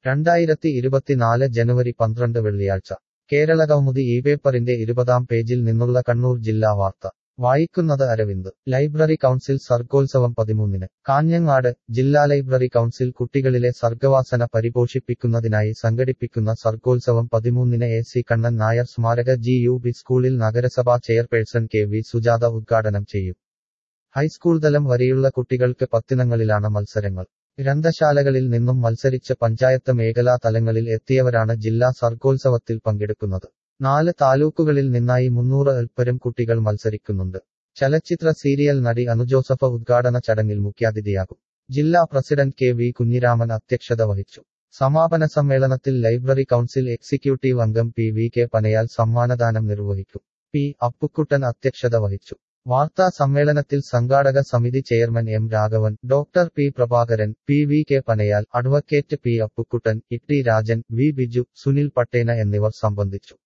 രണ്ടായിരത്തി ഇരുപത്തിനാല് ജനുവരി പന്ത്രണ്ട് വെള്ളിയാഴ്ച കേരളകൗമുദി ഈ പേപ്പറിന്റെ ഇരുപതാം പേജിൽ നിന്നുള്ള കണ്ണൂർ ജില്ലാ വാർത്ത വായിക്കുന്നത് അരവിന്ദ് ലൈബ്രറി കൗൺസിൽ സർഗോത്സവം പതിമൂന്നിന് കാഞ്ഞങ്ങാട് ജില്ലാ ലൈബ്രറി കൗൺസിൽ കുട്ടികളിലെ സർഗവാസന പരിപോഷിപ്പിക്കുന്നതിനായി സംഘടിപ്പിക്കുന്ന സർഗോത്സവം പതിമൂന്നിന് എ സി കണ്ണൻ നായർ സ്മാരക ജി യു ബി സ്കൂളിൽ നഗരസഭാ ചെയർപേഴ്സൺ കെ വി സുജാത ഉദ്ഘാടനം ചെയ്യും ഹൈസ്കൂൾ തലം വരെയുള്ള കുട്ടികൾക്ക് പത്തിനങ്ങളിലാണ് മത്സരങ്ങൾ ഗ്രന്ഥശാലകളിൽ നിന്നും മത്സരിച്ച് പഞ്ചായത്ത് മേഖലാ തലങ്ങളിൽ എത്തിയവരാണ് ജില്ലാ സർഗോത്സവത്തിൽ പങ്കെടുക്കുന്നത് നാല് താലൂക്കുകളിൽ നിന്നായി മുന്നൂറ് അൽപ്പരം കുട്ടികൾ മത്സരിക്കുന്നുണ്ട് ചലച്ചിത്ര സീരിയൽ നടി അനുജോസഫ് ഉദ്ഘാടന ചടങ്ങിൽ മുഖ്യാതിഥിയാകും ജില്ലാ പ്രസിഡന്റ് കെ വി കുഞ്ഞിരാമൻ അധ്യക്ഷത വഹിച്ചു സമാപന സമ്മേളനത്തിൽ ലൈബ്രറി കൗൺസിൽ എക്സിക്യൂട്ടീവ് അംഗം പി വി കെ പനയാൽ സമ്മാനദാനം നിർവഹിക്കും പി അപ്പുക്കുട്ടൻ അധ്യക്ഷത വഹിച്ചു വാർത്താ സമ്മേളനത്തിൽ സംഘാടക സമിതി chairman M Raghavan doctor P Prabhakaran P V K Panayal advocate P Appukuttan E T Rajan V Biju Sunil Pattena എന്നിവർ സംബന്ധിച്ചു